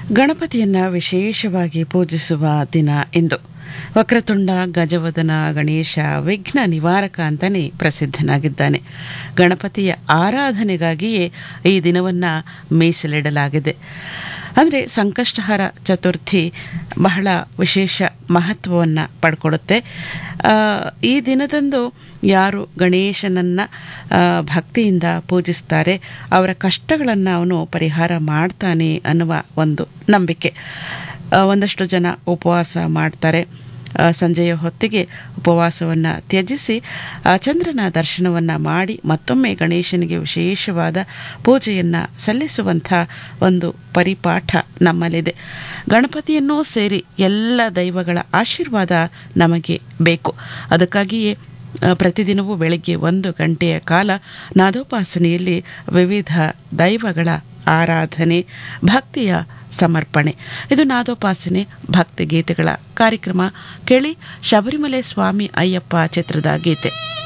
ಗಣಪತಿಯನ್ನ ವಿಶೇಷವಾಗಿ ಪೂಜಿಸುವ ದಿನ ಇಂದು ವಕ್ರತುಂಡ ಗಜವದನ ಗಣೇಶ ವಿಘ್ನ ನಿವಾರಕ ಅಂತಾನೆ ಪ್ರಸಿದ್ಧನಾಗಿದ್ದಾನೆ ಗಣಪತಿಯ ಆರಾಧನೆಗಾಗಿಯೇ ಈ ದಿನವನ್ನು ಮೀಸಲಿಡಲಾಗಿದೆ ಅಂದರೆ ಸಂಕಷ್ಟಹರ ಚತುರ್ಥಿ ಬಹಳ ವಿಶೇಷ ಮಹತ್ವವನ್ನು ಪಡ್ಕೊಡುತ್ತೆ ಆ, ಈ ದಿನದಂದು ಯಾರು ಗಣೇಶನನ್ನು ಭಕ್ತಿಯಿಂದ ಪೂಜಿಸ್ತಾರೆ ಅವರ ಕಷ್ಟಗಳನ್ನು ಅವನು ಪರಿಹಾರ ಮಾಡ್ತಾನೆ ಅನ್ನುವ ಒಂದು ನಂಬಿಕೆ ಆ, ಒಂದಷ್ಟು ಜನ ಉಪವಾಸ ಮಾಡ್ತಾರೆ ಆ, ಸಂಜೆಯ ಹೊತ್ತಿಗೆ ಉಪವಾಸವನ್ನು ತ್ಯಜಿಸಿ ಆ, ಚಂದ್ರನ ದರ್ಶನವನ್ನು ಮಾಡಿ ಮತ್ತೊಮ್ಮೆ ಗಣೇಶನಿಗೆ ವಿಶೇಷವಾದ ಪೂಜೆಯನ್ನು ಸಲ್ಲಿಸುವಂಥ ಒಂದು ಪರಿಪಾಠ ನಮ್ಮಲ್ಲಿದೆ ಗಣಪತಿಯನ್ನೂ ಸೇರಿ ಎಲ್ಲ ದೈವಗಳ ಆಶೀರ್ವಾದ ನಮಗೆ ಬೇಕು ಅದಕ್ಕಾಗಿಯೇ ಆ, ಪ್ರತಿದಿನವೂ ಬೆಳಗ್ಗೆ ಒಂದು ಗಂಟೆಯ ಕಾಲ ನಾದೋಪಾಸನೆಯಲ್ಲಿ ವಿವಿಧ ದೈವಗಳ ಆರಾಧನೆ ಭಕ್ತಿಯ ಸಮರ್ಪಣೆ ಇದು ನಾದೋಪಾಸನೆ ಭಕ್ತಿ ಗೀತೆಗಳ ಕಾರ್ಯಕ್ರಮ ಕೇಳಿ ಶಬರಿಮಲೆ ಸ್ವಾಮಿ ಅಯ್ಯಪ್ಪ ಚಿತ್ರದ ಗೀತೆ